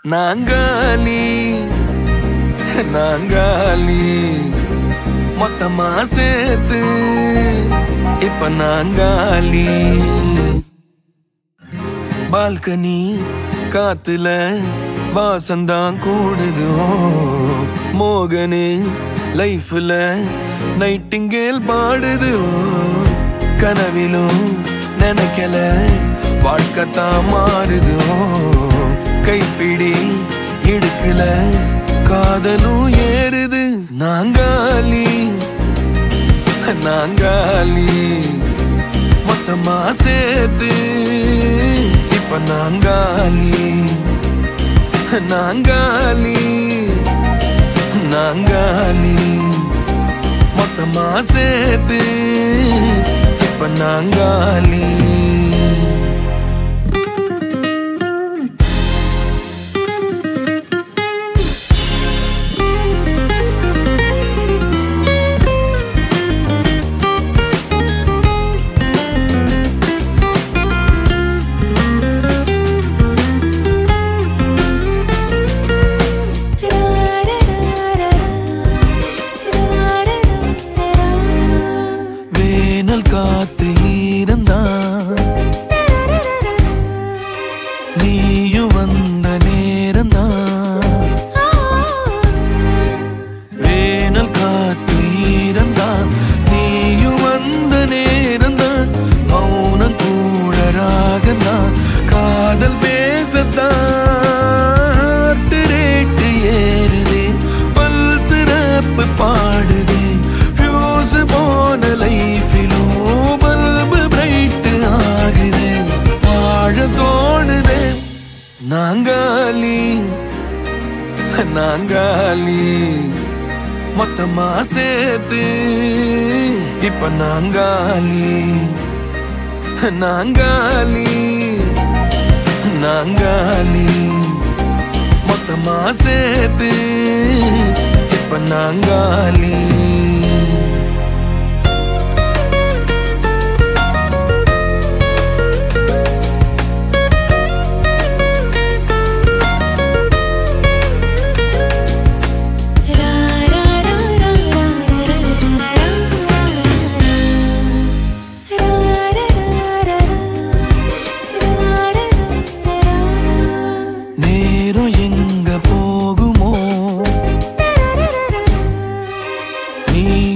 நாங்காலி நாங்காலி மொத்தமா சேர்த்து இப்ப நாங்காலி பால்கனி காத்துல வாசந்தான் கூடுது ஓ, மோகனு லைஃப்ல நைட்டிங்கேல் பாடுது ஓ, கனவிலும் நினைக்கல வாழ்க்கைத்தான் மாறுது ஓ, கைப்பிடி இடுக்கல காதலும் ஏறுது நாங்காலி நாங்காலி மொத்தமா சேர்த்து இப்ப நாங்காலி நாங்காலி நாங்காலி மொத்தமா சேர்த்து இப்ப நாங்காலி வேனல் காத்து ஈரந்தான் நீயும் வந்த நேரந்தான் வேனல் காத்து ஈரந்தான் நீயும் வந்த நேரந்தான் மௌனம் கூட ராகந்தான் காதல் பேசத்தான் ரேட்டு ஏறுதே பல் சிறப்பு பாடுதே ஃபியூஸ் போன லைஃபிலும் பல்பு பிரைட் ஆகுதே வாழ தோணுதே நாங்காலி நாங்காலி மொத்தமா சேர்த்து இப்ப நாங்காலி நாங்காலி நாங்காலி மொத்தமா சேர்த்து இப்ப நாங்காலி நேரம் எங்க போகுமோ நீ